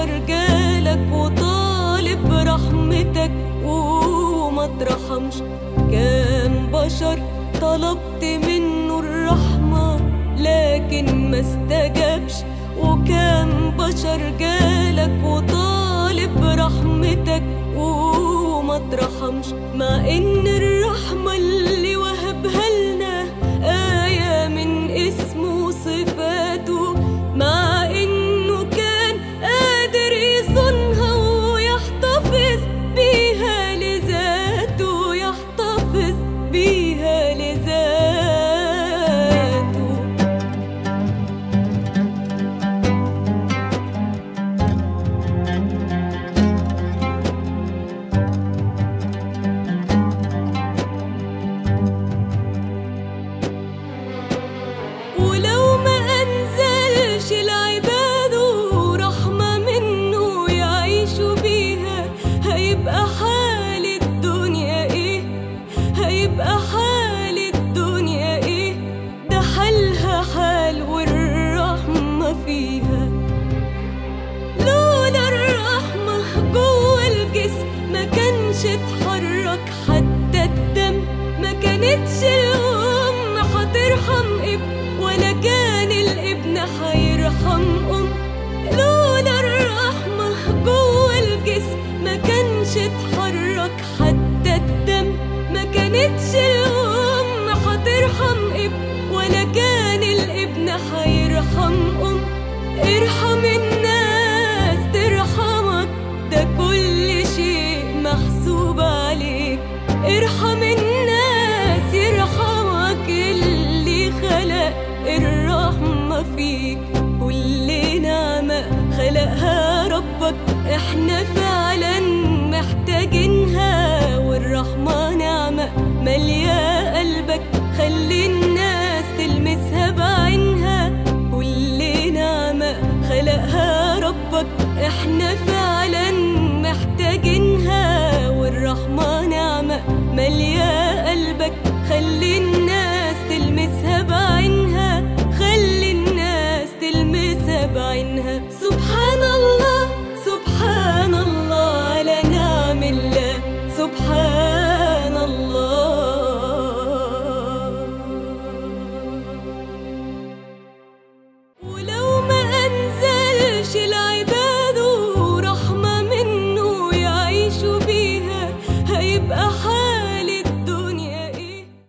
بشر جالك وطالب رحمتك وما ترحمش كام بشر طلبت منه الرحمة لكن ما استجابش وكام بشر جالك وطالب رحمتك وما ترحمش مع ان الرحمة اللي وهبها لنا آية من اسمه وصفاته مع انه كان قادر يصونها ويحتفظ بيها لذاته يحتفظ بيها لذاته ولو ما أنزلش لعباده رحمة منه يعيشوا بيها هيبقى حال الدنيا إيه هيبقى حال الدنيا إيه ده حالها حال والرحمة فيها لولا الرحمة جوه الجسم ما كانش اتحرك حتى الدم ما كانتش الأم هترحم ابن ولا كان الابن هيرحم أم لولا الرحمة جوه الجسم ما كانش اتحرك حتى الدم ما كانتش الأم هترحم ابن ولا كان الابن هيرحم أم ارحم الناس ترحمك ده كل شيء محسوب عليك ارحم الناس يرحمك اللي خلق الرحمة فيك كل نعمة خلقها ربك احنا في